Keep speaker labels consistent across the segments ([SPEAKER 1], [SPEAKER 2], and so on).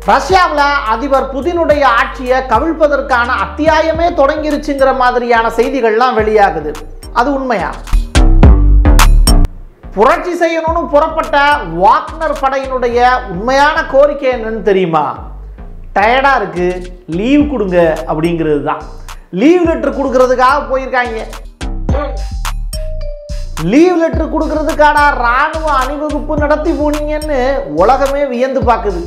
[SPEAKER 1] ரஷ்யாவில் அதிபர் புதினுடைய ஆட்சியை கவிழ்ப்பதற்கான அத்தியாயமே தொடங்கிருச்சுங்கிற மாதிரியான செய்திகள்லாம் வெளியாகுது அது உண்மையா புரட்சி செய்யணும்னு புறப்பட்ட வாக்னர் படையினுடைய உண்மையான கோரிக்கை என்னன்னு தெரியுமா டயர்டா இருக்கு லீவ் கொடுங்க அப்படிங்கிறது தான் லீவ் லெட்டர் கொடுக்கறதுக்காக போயிருக்காங்க லீவ் லெட்டர் கொடுக்கறதுக்கான ராணுவ அணிவகுப்பு நடத்தி போனீங்கன்னு உலகமே வியந்து பார்க்குது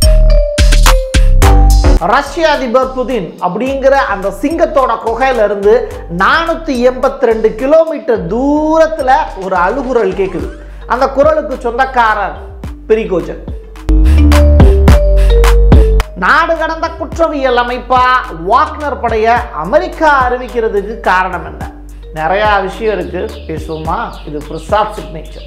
[SPEAKER 1] ரஷ்ய அதிபர் புதின் அப்படிங்கிற அந்த சிங்கத்தோட குகையில இருந்து நானூத்தி எண்பத்தி ரெண்டு கிலோமீட்டர் தூரத்துல ஒரு அழுகுரல் கேட்குது அந்த குரலுக்கு சொந்தக்காரர் பிரிகோஜன் நாடு கடந்த குற்றவியல் அமைப்பா வாக்னர் படைய அமெரிக்கா அறிவிக்கிறதுக்கு காரணம் என்ன நிறைய விஷயம் இருக்கு பேசுவோமா இது பிரசாத் சிக்னேச்சர்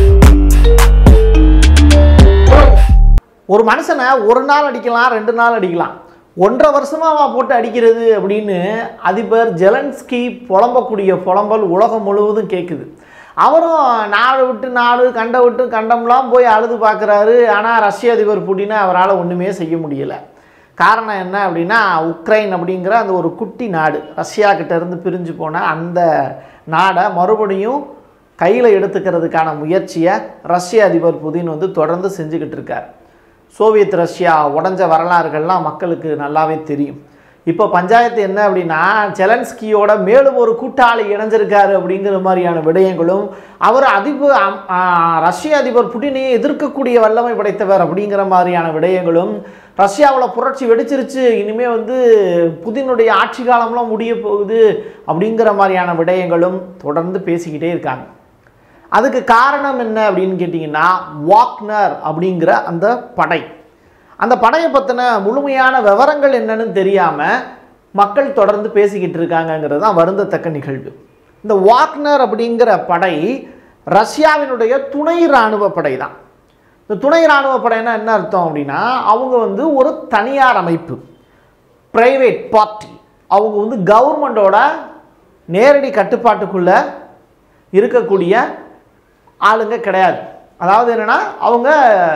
[SPEAKER 1] ஒரு மனுஷனை ஒரு நாள் அடிக்கலாம் ரெண்டு நாள் அடிக்கலாம் ஒன்றரை வருஷமாவா போட்டு அடிக்கிறது அப்படின்னு அதிபர் ஜெலன்ஸ்கி புலம்பக்கூடிய புலம்பல் உலகம் முழுவதும் கேட்குது அவரும் நாடு விட்டு நாடு கண்ட விட்டு கண்டம்லாம் போய் அழுது பார்க்குறாரு ஆனால் ரஷ்ய அதிபர் புட்டினை அவரால் ஒன்றுமே செய்ய முடியலை காரணம் என்ன அப்படின்னா உக்ரைன் அப்படிங்கிற அந்த ஒரு குட்டி நாடு ரஷ்யா கிட்ட இருந்து பிரிஞ்சு போன அந்த நாடை மறுபடியும் கையில் எடுத்துக்கிறதுக்கான முயற்சியை ரஷ்ய அதிபர் புதின் வந்து தொடர்ந்து செஞ்சுக்கிட்டு இருக்கார் சோவியத் ரஷ்யா உடஞ்ச வரலாறுகள்லாம் மக்களுக்கு நல்லாவே தெரியும் இப்போ பஞ்சாயத்து என்ன அப்படின்னா செலன்ஸ்கியோட மேலும் ஒரு கூட்டாளி இணைஞ்சிருக்காரு அப்படிங்கிற மாதிரியான விடயங்களும் அவர் அதிபர் அம்- ஆ, ரஷ்ய அதிபர் புட்டினையே எதிர்க்கக்கூடிய வல்லமை படைத்தவர் அப்படிங்கிற மாதிரியான விடயங்களும் ரஷ்யாவில் புரட்சி வெடிச்சிருச்சு இனிமே வந்து புதினுடைய ஆட்சி காலம்லாம் முடிய போகுது அப்படிங்கிற மாதிரியான விடயங்களும் தொடர்ந்து பேசிக்கிட்டே இருக்காங்க அதுக்கு காரணம் என்ன அப்படின்னு கேட்டிங்கன்னா வாக்னர் அப்படிங்கிற அந்த படை அந்த படையை பற்றின முழுமையான விவரங்கள் என்னன்னு தெரியாமல் மக்கள் தொடர்ந்து பேசிக்கிட்டு இருக்காங்கங்கிறது தான் வருந்தத்தக்க நிகழ்வு இந்த வாக்னர் அப்படிங்கிற படை ரஷ்யாவினுடைய துணை இராணுவ படை தான் இந்த துணை இராணுவ படைனா என்ன அர்த்தம் அப்படின்னா அவங்க வந்து ஒரு தனியார் அமைப்பு பிரைவேட் பார்ட்டி அவங்க வந்து கவர்மெண்டோட நேரடி கட்டுப்பாட்டுக்குள்ளே இருக்கக்கூடிய ஆளுங்க கிடையாது அதாவது என்னென்னா அவங்க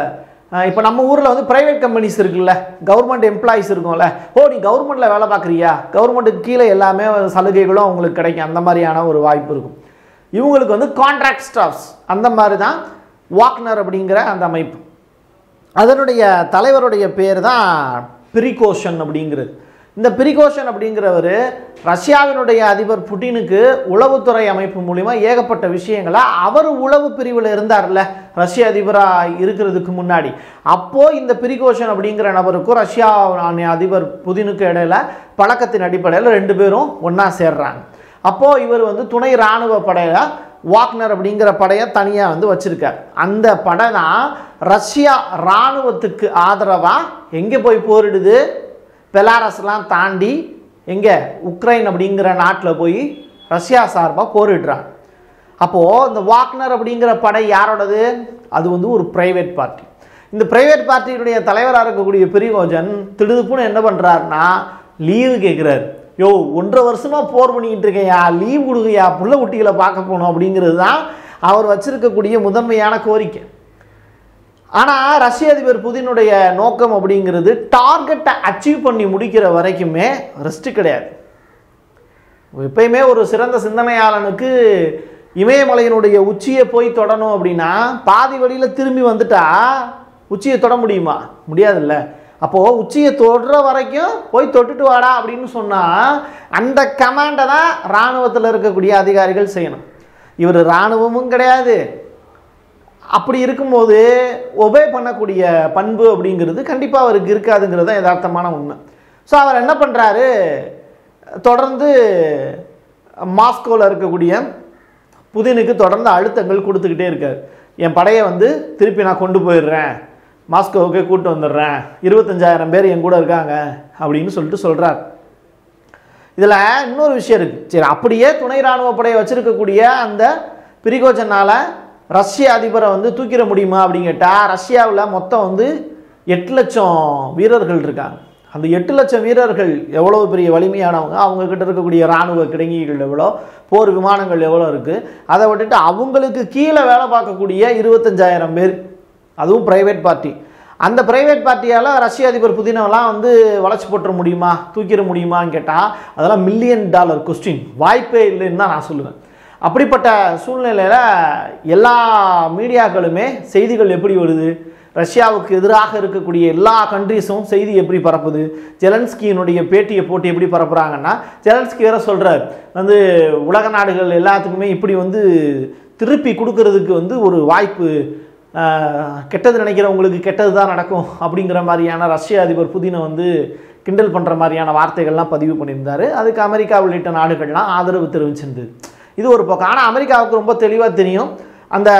[SPEAKER 1] இப்போ நம்ம ஊரில் வந்து ப்ரைவேட் கம்பெனிஸ் இருக்குல்ல கவர்மெண்ட் எம்ப்ளாயிஸ் இருக்கும்ல ஓ நீ கவர்மெண்ட்டில் வேலை பார்க்குறியா கவர்மெண்ட்டுக்கு கீழே எல்லாமே சலுகைகளும் அவங்களுக்கு கிடைக்கும் அந்த மாதிரியான ஒரு வாய்ப்பு இருக்கும் இவங்களுக்கு வந்து கான்ட்ராக்ட் ஸ்டாஃப்ஸ் அந்த மாதிரி தான் வாக்னர் அப்படிங்கிற அந்த அமைப்பு அதனுடைய தலைவருடைய பேர் தான் பிரிகோஷன் அப்படிங்கிறது இந்த பிரிகோஷன் அப்படிங்கிறவர் ரஷ்யாவினுடைய அதிபர் புட்டினுக்கு உளவுத்துறை அமைப்பு மூலிமா ஏகப்பட்ட விஷயங்களை அவர் உளவு பிரிவில் இருந்தார்ல ரஷ்ய அதிபராக இருக்கிறதுக்கு முன்னாடி அப்போது இந்த பிரிகோஷன் அப்படிங்கிற நபருக்கும் ரஷ்யா அதிபர் புதினுக்கு இடையில பழக்கத்தின் அடிப்படையில் ரெண்டு பேரும் ஒன்றா சேர்றாங்க அப்போது இவர் வந்து துணை இராணுவ படையை வாக்னர் அப்படிங்கிற படையை தனியாக வந்து வச்சிருக்கார் அந்த படை தான் ரஷ்யா இராணுவத்துக்கு ஆதரவாக எங்கே போய் போரிடுது பெலாரஸ்லாம் தாண்டி எங்கே உக்ரைன் அப்படிங்கிற நாட்டில் போய் ரஷ்யா சார்பாக போரிடுறாங்க அப்போது இந்த வாக்னர் அப்படிங்கிற படை யாரோடது அது வந்து ஒரு பிரைவேட் பார்ட்டி இந்த பிரைவேட் பார்ட்டியினுடைய தலைவராக இருக்கக்கூடிய பிரிகோஜன் திடுதுப்புன்னு என்ன பண்ணுறாருன்னா லீவு கேட்குறாரு யோ ஒன்றரை வருஷமாக போர் பண்ணிக்கிட்டு இருக்கேன்யா லீவ் கொடுங்கயா புள்ள குட்டிகளை பார்க்க போகணும் அப்படிங்கிறது தான் அவர் வச்சிருக்கக்கூடிய முதன்மையான கோரிக்கை ஆனால் ரஷ்ய அதிபர் புதினுடைய நோக்கம் அப்படிங்கிறது டார்கெட்டை அச்சீவ் பண்ணி முடிக்கிற வரைக்குமே ரெஸ்ட் கிடையாது எப்பயுமே ஒரு சிறந்த சிந்தனையாளனுக்கு இமயமலையினுடைய உச்சியை போய் தொடணும் அப்படின்னா பாதி வழியில் திரும்பி வந்துட்டா உச்சியை தொட முடியுமா முடியாதுல்ல அப்போது உச்சியை தொடுற வரைக்கும் போய் தொட்டுட்டு வாடா அப்படின்னு சொன்னால் அந்த கமாண்டை தான் இராணுவத்தில் இருக்கக்கூடிய அதிகாரிகள் செய்யணும் இவர் இராணுவமும் கிடையாது அப்படி இருக்கும்போது ஒபே பண்ணக்கூடிய பண்பு அப்படிங்கிறது கண்டிப்பாக அவருக்கு இருக்காதுங்கிறது தான் யதார்த்தமான உண்மை ஸோ அவர் என்ன பண்ணுறாரு தொடர்ந்து மாஸ்கோவில் இருக்கக்கூடிய புதினுக்கு தொடர்ந்து அழுத்தங்கள் கொடுத்துக்கிட்டே இருக்கார் என் படையை வந்து திருப்பி நான் கொண்டு போயிடுறேன் மாஸ்கோவுக்கு கூட்டு வந்துடுறேன் இருபத்தஞ்சாயிரம் பேர் என் கூட இருக்காங்க அப்படின்னு சொல்லிட்டு சொல்கிறார் இதில் இன்னொரு விஷயம் இருக்குது சரி அப்படியே துணை ராணுவ படையை வச்சிருக்கக்கூடிய அந்த பிரிகோஜனால் ரஷ்ய அதிபரை வந்து தூக்கிட முடியுமா அப்படின்னு கேட்டால் ரஷ்யாவில் மொத்தம் வந்து எட்டு லட்சம் வீரர்கள் இருக்காங்க அந்த எட்டு லட்சம் வீரர்கள் எவ்வளோ பெரிய வலிமையானவங்க அவங்க கிட்ட இருக்கக்கூடிய இராணுவ கிடங்கிகள் எவ்வளோ போர் விமானங்கள் எவ்வளோ இருக்குது அதை விட்டுட்டு அவங்களுக்கு கீழே வேலை பார்க்கக்கூடிய இருபத்தஞ்சாயிரம் பேர் அதுவும் பிரைவேட் பார்ட்டி அந்த பிரைவேட் பார்ட்டியால் ரஷ்ய அதிபர் புதினவெல்லாம் வந்து வளைச்சி போட்டுற முடியுமா தூக்கிட முடியுமான்னு கேட்டால் அதெல்லாம் மில்லியன் டாலர் கொஸ்டின் வாய்ப்பே இல்லைன்னு தான் நான் சொல்லுவேன் அப்படிப்பட்ட சூழ்நிலையில் எல்லா மீடியாக்களுமே செய்திகள் எப்படி வருது ரஷ்யாவுக்கு எதிராக இருக்கக்கூடிய எல்லா கண்ட்ரீஸும் செய்தி எப்படி பரப்புது ஜெலன்ஸ்கியினுடைய பேட்டியை போட்டு எப்படி பரப்புகிறாங்கன்னா ஜெலன்ஸ்கி வேற சொல்கிறார் வந்து உலக நாடுகள் எல்லாத்துக்குமே இப்படி வந்து திருப்பி கொடுக்கறதுக்கு வந்து ஒரு வாய்ப்பு ஆஹ், கெட்டது நினைக்கிறவங்களுக்கு கெட்டது தான் நடக்கும் அப்படிங்கிற மாதிரியான ரஷ்ய அதிபர் புதினை வந்து கிண்டல் பண்ணுற மாதிரியான வார்த்தைகள்லாம் பதிவு பண்ணியிருந்தாரு அதுக்கு அமெரிக்கா உள்ளிட்ட நாடுகள்லாம் ஆதரவு தெரிவிச்சிருந்தது இது ஒரு பக்கம் ஆனால் அமெரிக்காவுக்கு ரொம்ப தெளிவாக தெரியும் அந்த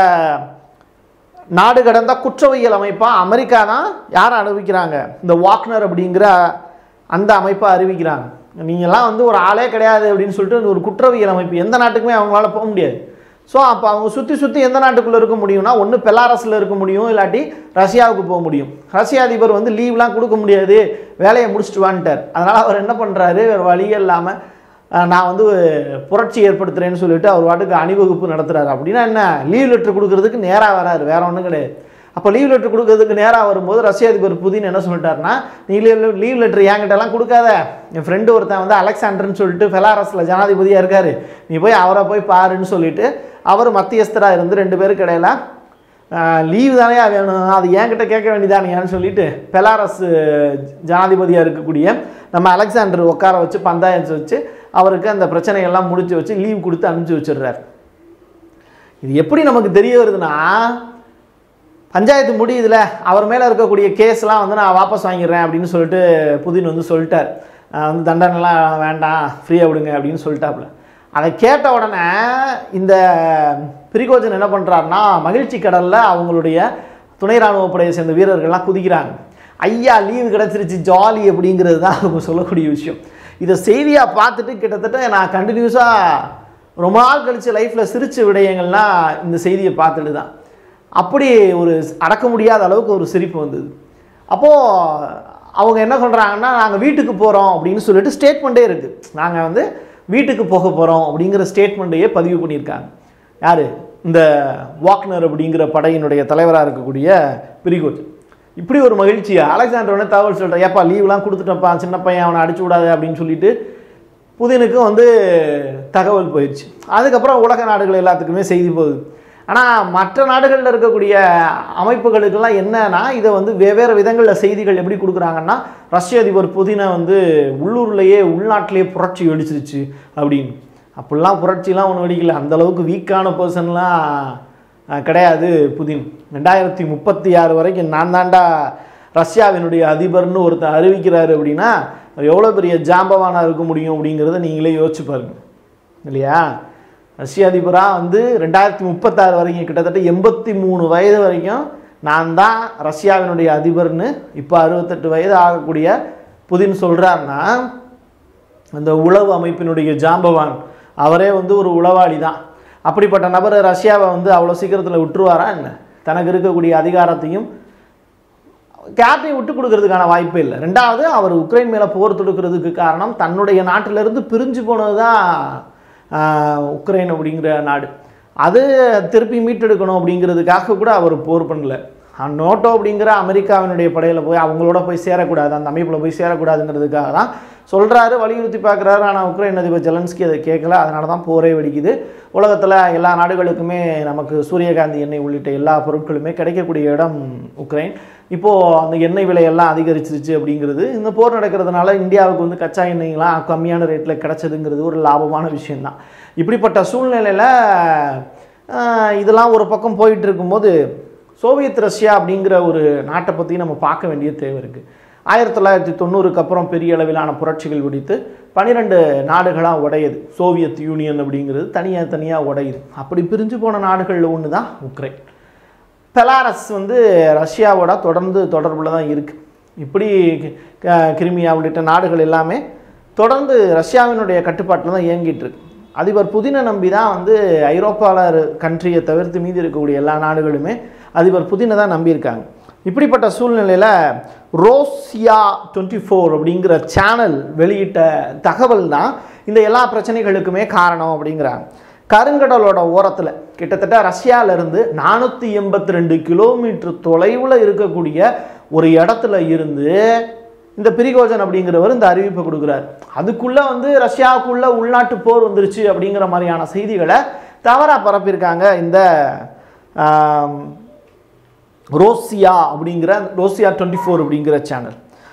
[SPEAKER 1] நாடு கடந்த குற்றவியல் அமைப்பாக அமெரிக்கா தான் யாரை அறிவிக்கிறாங்க இந்த வாக்னர் அப்படிங்கிற அந்த அமைப்பை அறிவிக்கிறாங்க நீங்கள்லாம் வந்து ஒரு ஆளே கிடையாது அப்படின்னு சொல்லிட்டு இந்த ஒரு குற்றவியல் அமைப்பு எந்த நாட்டுக்குமே அவங்களால போக முடியாது ஸோ அப்போ அவங்க சுற்றி சுற்றி எந்த நாட்டுக்குள்ளே இருக்க முடியும்னா ஒன்று பெலாரஸில் இருக்க முடியும் இல்லாட்டி ரஷ்யாவுக்கு போக முடியும் ரஷ்ய அதிபர் வந்து லீவ்லாம் கொடுக்க முடியாது வேலையை முடிச்சுட்டு வான்ட்டார் அதனால் அவர் என்ன பண்ணுறாரு வேறு வழியே இல்லாமல் அஹ் நான் வந்து புரட்சி ஏற்படுத்துறேன்னு சொல்லிட்டு அவர் வாட்டுக்கு அணிவகுப்பு நடத்துறாரு அப்படின்னா என்ன லீவ் லெட்டர் கொடுக்கறதுக்கு நேராக வராரு வேற ஒன்றும் கிடையாது அப்போ லீவ் லெட்டர் கொடுக்கறதுக்கு நேராக வரும்போது ரஷ்ய அதிபர் புதின் என்ன சொல்லிட்டாருன்னா நீ லீவ் லீவ் லெட்டர் என்கிட்டலாம் கொடுக்காத என் ஃப்ரெண்டு ஒருத்தன் வந்து அலெக்சாண்டர்னு சொல்லிட்டு ஃபெலாரஸில் ஜனாதிபதியாக இருக்காரு நீ போய் அவரை போய் பாருன்னு சொல்லிட்டு அவர் மத்தியஸ்தராக இருந்து ரெண்டு பேருக்கு இடையில லீவு தானே வேணும் அது என்கிட்ட கேட்க வேண்டியதானேன்னு சொல்லிட்டு பெலாரஸ் ஜனாதிபதியாக இருக்கக்கூடிய நம்ம அலெக்சாண்டர் உட்கார வச்சு பந்தாயத்து வச்சு அவருக்கு அந்த பிரச்சனையெல்லாம் முடிச்சு வச்சு லீவ் கொடுத்து அனுப்பிச்சு வச்சிடுறாரு இது எப்படி நமக்கு தெரிய வருதுன்னா பஞ்சாயத்து முடியுதுல அவர் மேலே இருக்கக்கூடிய கேஸ்லாம் வந்து நான் வாபஸ் வாங்கிடுறேன் அப்படின்னு சொல்லிட்டு புதின் வந்து சொல்லிட்டார் அஹ் வந்து தண்டனைலாம் வேண்டாம் ஃப்ரீயாக விடுங்க அப்படின்னு சொல்லிட்டாப்புல அதை கேட்ட உடனே இந்த பிரிகோஜன் என்ன பண்ணுறாருன்னா மகிழ்ச்சி கடலில் அவங்களுடைய துணை ராணுவ படையை சேர்ந்த வீரர்கள்லாம் குதிக்கிறாங்க ஐயா லீவு கிடச்சிருச்சு ஜாலி அப்படிங்கிறது தான் அவங்க சொல்லக்கூடிய விஷயம் இதை செய்தியாக பார்த்துட்டு கிட்டத்தட்ட நான் கண்டினியூஸாக ரொம்ப நாள் கழிச்சு லைஃப்பில் சிரிச்ச விடயங்கள்லாம் இந்த செய்தியை பார்த்துட்டு தான் அப்படி ஒரு அடக்க முடியாத அளவுக்கு ஒரு சிரிப்பு வந்தது அப்போது அவங்க என்ன சொல்கிறாங்கன்னா நாங்கள் வீட்டுக்கு போகிறோம் அப்படின்னு சொல்லிட்டு ஸ்டேட்மெண்ட்டே இருக்குது நாங்கள் வந்து வீட்டுக்கு போக போகிறோம் அப்படிங்கிற ஸ்டேட்மெண்ட்டையே பதிவு பண்ணியிருக்காங்க யார் இந்த வாக்னர் அப்படிங்கிற படையினுடைய தலைவராக இருக்கக்கூடிய பிரிகோஜ் இப்படி ஒரு மகிழ்ச்சியா அலெக்சாண்டர் உடனே தகவல் சொல்கிறேன் ஏப்பா லீவ்லாம் கொடுத்துட்டப்பா சின்ன பையன் அவனை அடிச்சு விடாத அப்படின்னு சொல்லிட்டு புதினுக்கும் வந்து தகவல் போயிடுச்சு அதுக்கப்புறம் உலக நாடுகள் எல்லாத்துக்குமே செய்தி போகுது ஆனால் மற்ற நாடுகளில் இருக்கக்கூடிய அமைப்புகளுக்கெல்லாம் என்னன்னா இதை வந்து வெவ்வேறு விதங்களில் செய்திகள் எப்படி கொடுக்குறாங்கன்னா ரஷ்ய அதிபர் புதினை வந்து உள்ளூர்லேயே உள்நாட்டிலேயே புரட்சி வெடிச்சிருச்சு அப்படின்னு அப்படிலாம் புரட்சிலாம் ஒன்றும் வெடிக்கல அந்த அளவுக்கு வீக்கான பர்சன்லாம் கிடையாது புதின் ரெண்டாயிரத்தி முப்பத்தி ஆறு வரைக்கும் நான் தாண்டா ரஷ்யாவினுடைய அதிபர்னு ஒருத்தர் அறிவிக்கிறாரு அப்படின்னா அவர் எவ்வளோ பெரிய ஜாம்பவானா இருக்க முடியும் அப்படிங்கிறத நீங்களே யோசிச்சு பாருங்க இல்லையா ரஷ்ய அதிபராக வந்து ரெண்டாயிரத்தி முப்பத்தாறு வரைக்கும் கிட்டத்தட்ட எண்பத்தி மூணு வயது வரைக்கும் நான் தான் ரஷ்யாவினுடைய அதிபர்னு இப்போ அறுபத்தெட்டு வயது ஆகக்கூடிய புதின் சொல்கிறாருன்னா அந்த உளவு அமைப்பினுடைய ஜாம்பவான் அவரே வந்து ஒரு உளவாளி தான் அப்படிப்பட்ட நபர் ரஷ்யாவை வந்து அவ்வளோ சீக்கிரத்தில் விட்டுருவாரா என்ன தனக்கு இருக்கக்கூடிய அதிகாரத்தையும் கேட்டையும் விட்டு கொடுக்கறதுக்கான வாய்ப்பே இல்லை ரெண்டாவது அவர் உக்ரைன் மேலே போர் தொடுக்கிறதுக்கு காரணம் தன்னுடைய நாட்டிலிருந்து பிரிஞ்சு போனது தான் உக்ரைன் அப்படிங்கிற நாடு அது திருப்பி மீட்டெடுக்கணும் அப்படிங்கிறதுக்காக கூட அவர் போர் பண்ணல நோட்டோ அப்படிங்கிற அமெரிக்காவினுடைய படையில் போய் அவங்களோட போய் சேரக்கூடாது அந்த அமைப்பில் போய் சேரக்கூடாதுங்கிறதுக்காக தான் சொல்கிறாரு வலியுறுத்தி பார்க்குறாரு ஆனால் உக்ரைன் அதிபர் ஜெலன்ஸ்கி அதை கேட்கல அதனால தான் போரே வெடிக்குது உலகத்தில் எல்லா நாடுகளுக்குமே நமக்கு சூரியகாந்தி எண்ணெய் உள்ளிட்ட எல்லா பொருட்களுமே கிடைக்கக்கூடிய இடம் உக்ரைன் இப்போது அந்த எண்ணெய் விலையெல்லாம் அதிகரிச்சிருச்சு அப்படிங்கிறது இந்த போர் நடக்கிறதுனால இந்தியாவுக்கு வந்து கச்சா எண்ணெய்லாம் கம்மியான ரேட்டில் கிடைச்சதுங்கிறது ஒரு லாபமான விஷயந்தான் இப்படிப்பட்ட சூழ்நிலையில் இதெல்லாம் ஒரு பக்கம் போயிட்டு இருக்கும்போது சோவியத் ரஷ்யா அப்படிங்கிற ஒரு நாட்டை பற்றி நம்ம பார்க்க வேண்டிய தேவை இருக்குது ஆயிரத்தி தொள்ளாயிரத்தி தொண்ணூறுக்கு அப்புறம் பெரிய அளவிலான புரட்சிகள் வெடித்து பன்னிரெண்டு நாடுகளாக உடையுது சோவியத் யூனியன் அப்படிங்கிறது தனியாக தனியாக உடையுது அப்படி பிரிஞ்சு போன நாடுகளில் ஒன்று தான் உக்ரைன் பெலாரஸ் வந்து ரஷ்யாவோட தொடர்ந்து தொடர்பில் தான் இருக்குது இப்படி க- கிரிமியா உள்ளிட்ட நாடுகள் எல்லாமே தொடர்ந்து ரஷ்யாவினுடைய கட்டுப்பாட்டில் தான் இயங்கிட்டு இருக்கு அதிபர் புதினை நம்பி தான் வந்து ஐரோப்பாவில் கண்ட்ரியை தவிர்த்து மீதி இருக்கக்கூடிய எல்லா நாடுகளுமே அதிபர் புதினை தான் நம்பியிருக்காங்க இப்படிப்பட்ட சூழ்நிலையில் ரோசியா டுவெண்ட்டி ஃபோர் அப்படிங்கிற சேனல் வெளியிட்ட தகவல் தான் இந்த எல்லா பிரச்சனைகளுக்குமே காரணம் அப்படிங்கிறாங்க கருங்கடலோட ஓரத்தில் கிட்டத்தட்ட ரஷ்யாவிலிருந்து நானூற்றி எண்பத்தி ரெண்டு கிலோமீட்டர் தொலைவில் இருக்கக்கூடிய ஒரு இடத்துல இருந்து இந்த பிரிகோஜன் அப்படிங்கிறவர் இந்த அறிவிப்பை கொடுக்குறாரு அதுக்குள்ள வந்து ரஷ்யாவுக்குள்ள உள்நாட்டு போர் வந்துருச்சு அப்படிங்கிற மாதிரியான செய்திகளை தவறாக பரப்பியிருக்காங்க இந்த ஆம், ரோசியா அப்படிங்கிற ரோசியா டுவெண்ட்டி ஃபோர் அப்படிங்கிற சேனல்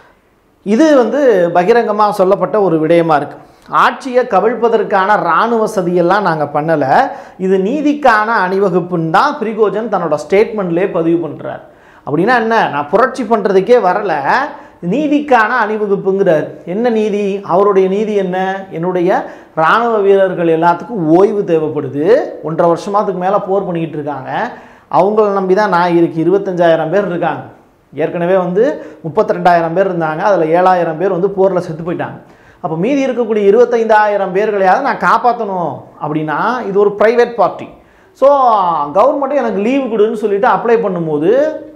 [SPEAKER 1] இது வந்து பகிரங்கமாக சொல்லப்பட்ட ஒரு விடயமா இருக்கு ஆட்சியை கவிழ்ப்பதற்கான இராணுவ சதியெல்லாம் நாங்கள் பண்ணலை இது நீதிக்கான அணிவகுப்புன்னு தான் பிரிகோஜன் தன்னோட ஸ்டேட்மெண்ட்லேயே பதிவு பண்ணுறார் அப்படின்னா என்ன நான் புரட்சி பண்ணுறதுக்கே வரலை நீதிக்கான அணிவகுப்புங்கிறார் என்ன நீதி அவருடைய நீதி என்ன என்னுடைய இராணுவ வீரர்கள் எல்லாத்துக்கும் ஓய்வு தேவைப்படுது ஒன்றரை வருஷமாத்துக்கு மேலே போர் பண்ணிக்கிட்டு இருக்காங்க அவங்கள நம்பி தான் நான் இருக்கு இருபத்தஞ்சாயிரம் பேர் இருக்காங்க ஏற்கனவே வந்து முப்பத்தி ரெண்டாயிரம் பேர் இருந்தாங்க அதில் ஏழாயிரம் பேர் வந்து போரில் செத்து போயிட்டாங்க அப்போ மீதி இருக்கக்கூடிய இருபத்தைந்தாயிரம் பேர்களையாவது நான் காப்பாற்றணும் அப்படின்னா இது ஒரு ப்ரைவேட் பார்ட்டி ஸோ கவர்மெண்ட்டு எனக்கு லீவு கொடுன்னு சொல்லிட்டு அப்ளை பண்ணும்போது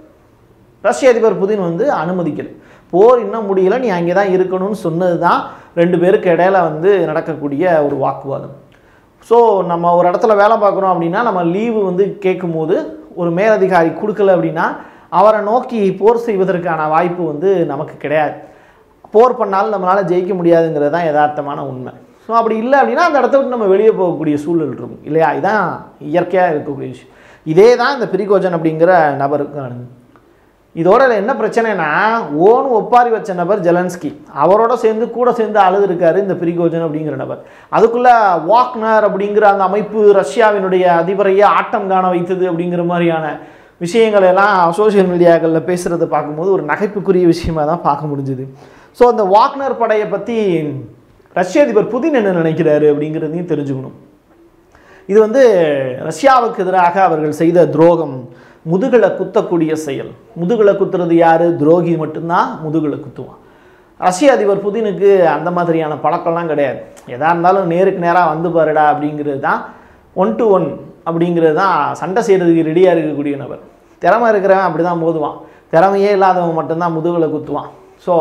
[SPEAKER 1] ரஷ்ய அதிபர் புதின் வந்து அனுமதிக்கல போர் இன்னும் முடியல நீ அங்கே தான் இருக்கணும்னு சொன்னது தான் ரெண்டு பேருக்கு இடையில வந்து நடக்கக்கூடிய ஒரு வாக்குவாதம் ஸோ நம்ம ஒரு இடத்துல வேலை பார்க்குறோம் அப்படின்னா நம்ம லீவு வந்து கேட்கும்போது ஒரு மேலதிகாரி கொடுக்கல அப்படின்னா அவரை நோக்கி போர் செய்வதற்கான வாய்ப்பு வந்து நமக்கு கிடையாது போர் பண்ணாலும் நம்மளால் ஜெயிக்க முடியாதுங்கிறது தான் யதார்த்தமான உண்மை ஸோ அப்படி இல்லை அப்படின்னா அந்த இடத்த விட்டு நம்ம வெளியே போகக்கூடிய சூழல் இருக்கும் இல்லையா இதான் இயற்கையாக இருக்கக்கூடிய விஷயம் இதே தான் இந்த பிரிகோஜன் அப்படிங்கிற நபருக்கு நடந்தது இதோட என்ன பிரச்சனைனா ஓன் ஒப்பாரி வச்ச நபர் ஜெலன்ஸ்கி அவரோட சேர்ந்து கூட சேர்ந்து அழுது இருக்காரு இந்த பிரிகோஜன் அப்படிங்கிற நபர் அதுக்குள்ள வாக்னர் அப்படிங்கிற அந்த அமைப்பு ரஷ்யாவினுடைய அதிபரையே ஆட்டம் காண வைத்தது அப்படிங்கிற மாதிரியான விஷயங்கள் எல்லாம் சோஷியல் மீடியாக்களில் பேசுகிறத பார்க்கும்போது ஒரு நகைப்புக்குரிய விஷயமா தான் பார்க்க முடிஞ்சுது ஸோ அந்த வாக்னர் படையை பற்றி ரஷ்ய அதிபர் புதின் என்ன நினைக்கிறாரு அப்படிங்கிறதையும் தெரிஞ்சுக்கணும் இது வந்து ரஷ்யாவுக்கு எதிராக அவர்கள் செய்த துரோகம் முதுகலை குத்தக்கூடிய செயல் முதுகலை குத்துறது யாரு துரோகி மட்டும்தான் முதுகலை குத்துவான் ரஷ்ய அதிபர் புதினுக்கு அந்த மாதிரியான பழக்கம்லாம் கிடையாது எதா இருந்தாலும் நேருக்கு நேராக வந்து பாருடா அப்படிங்கிறது தான் ஒன் டு ஒன் அப்படிங்கிறது தான் சண்டை செய்கிறதுக்கு ரெடியாக இருக்கக்கூடிய நபர் திறமை இருக்கிறவன் அப்படி தான் மோதுவான் திறமையே இல்லாதவன் மட்டும்தான் முதுகலை குத்துவான் ஸோ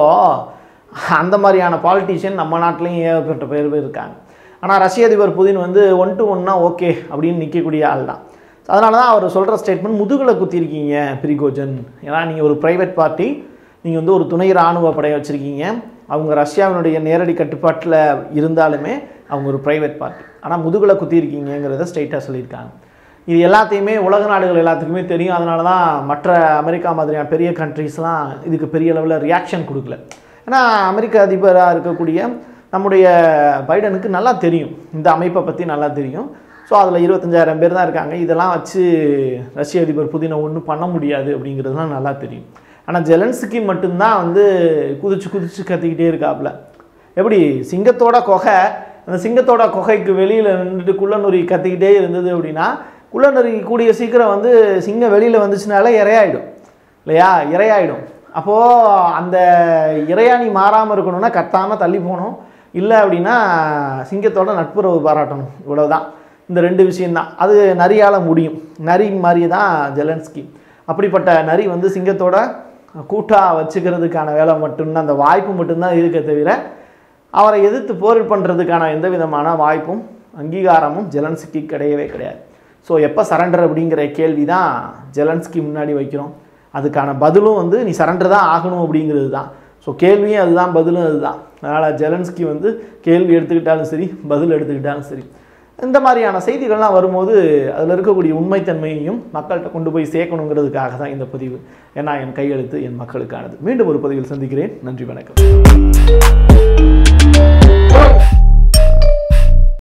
[SPEAKER 1] அந்த மாதிரியான பாலிட்டிஷியன் நம்ம நாட்டிலையும் ஏகப்பட்ட பேர் பேர் இருக்காங்க ஆனால் ரஷ்ய அதிபர் புதின் வந்து ஒன் டு ஒன்னா ஓகே அப்படின்னு நிற்கக்கூடிய ஆள் தான் அதனால தான் அவர் சொல்கிற ஸ்டேட்மெண்ட் முதுகில் குத்திருக்கீங்க பிரிகோஜன் ஏன்னா நீங்கள் ஒரு ப்ரைவேட் பார்ட்டி நீங்கள் வந்து ஒரு துணை இராணுவ படையை வச்சுருக்கீங்க அவங்க ரஷ்யாவினுடைய நேரடி கட்டுப்பாட்டில் இருந்தாலுமே அவங்க ஒரு ப்ரைவேட் பார்ட்டி ஆனால் முதுகில் குத்திருக்கீங்கிறத ஸ்ட்ரைட்டாக சொல்லியிருக்காங்க இது எல்லாத்தையுமே உலக நாடுகள் எல்லாத்துக்குமே தெரியும் அதனால தான் மற்ற அமெரிக்கா மாதிரியான பெரிய கண்ட்ரீஸ்லாம் இதுக்கு பெரிய லெவலில் ரியாக்ஷன் கொடுக்கல ஏன்னா அமெரிக்க அதிபராக இருக்கக்கூடிய நம்முடைய பைடனுக்கு நல்லா தெரியும் இந்த அமைப்பை பற்றி நல்லா தெரியும் ஸோ அதில் இருபத்தஞ்சாயிரம் பேர் தான் இருக்காங்க இதெல்லாம் வச்சு ரஷ்ய அதிபர் புதினை ஒன்றும் பண்ண முடியாது அப்படிங்கிறதுலாம் நல்லா தெரியும் ஆனால் ஜெலன்ஸ்கி மட்டும்தான் வந்து குதிச்சு குதிச்சு கத்திக்கிட்டே இருக்காப்புல எப்படி சிங்கத்தோட கொகை அந்த சிங்கத்தோட கொகைக்கு வெளியில் நின்றுட்டு குள்ளநுரி கத்திக்கிட்டே இருந்தது அப்படின்னா குள்ளநுரி கூடிய சீக்கிரம் வந்து சிங்கம் வெளியில் வந்துச்சுனாலே இரையாயிடும் இல்லையா இரையாயிடும் அப்போது அந்த இறையாணி மாறாமல் இருக்கணும்னா கத்தாமல் தள்ளி போகணும் இல்லை அப்படின்னா சிங்கத்தோட நட்புறவு பாராட்டணும் இவ்வளவுதான் இந்த ரெண்டு விஷயம்தான் அது நரியால் முடியும் நரி மாதிரி தான் ஜெலன்ஸ்கி அப்படிப்பட்ட நரி வந்து சிங்கத்தோட கூட்டாக வச்சுக்கிறதுக்கான வேலை மட்டும்தான் அந்த வாய்ப்பு மட்டும்தான் இருக்க தவிர அவரை எதிர்த்து போர் பண்ணுறதுக்கான எந்த விதமான வாய்ப்பும் அங்கீகாரமும் ஜெலன்ஸ்கி கிடையவே கிடையாது ஸோ எப்போ சரண்டர் அப்படிங்கிற கேள்வி தான் ஜெலன்ஸ்கி முன்னாடி வைக்கிறோம் அதுக்கான பதிலும் வந்து நீ சரண்டர் தான் ஆகணும் அப்படிங்கிறது தான் ஸோ கேள்வியும் அதுதான் பதிலும் அதுதான் அதனால் ஜெலன்ஸ்கி வந்து கேள்வி எடுத்துக்கிட்டாலும் சரி பதில் எடுத்துக்கிட்டாலும் சரி இந்த மாதிரியான செய்திகள்லாம் வரும்போது அதில் இருக்கக்கூடிய உண்மைத்தன்மையையும் மக்கள்கிட்ட கொண்டு போய் சேர்க்கணுங்கிறதுக்காக தான் இந்த பதிவு ஏன்னா என் கையெழுத்து என் மக்களுக்கானது மீண்டும் ஒரு பதிவில் சந்திக்கிறேன் நன்றி வணக்கம்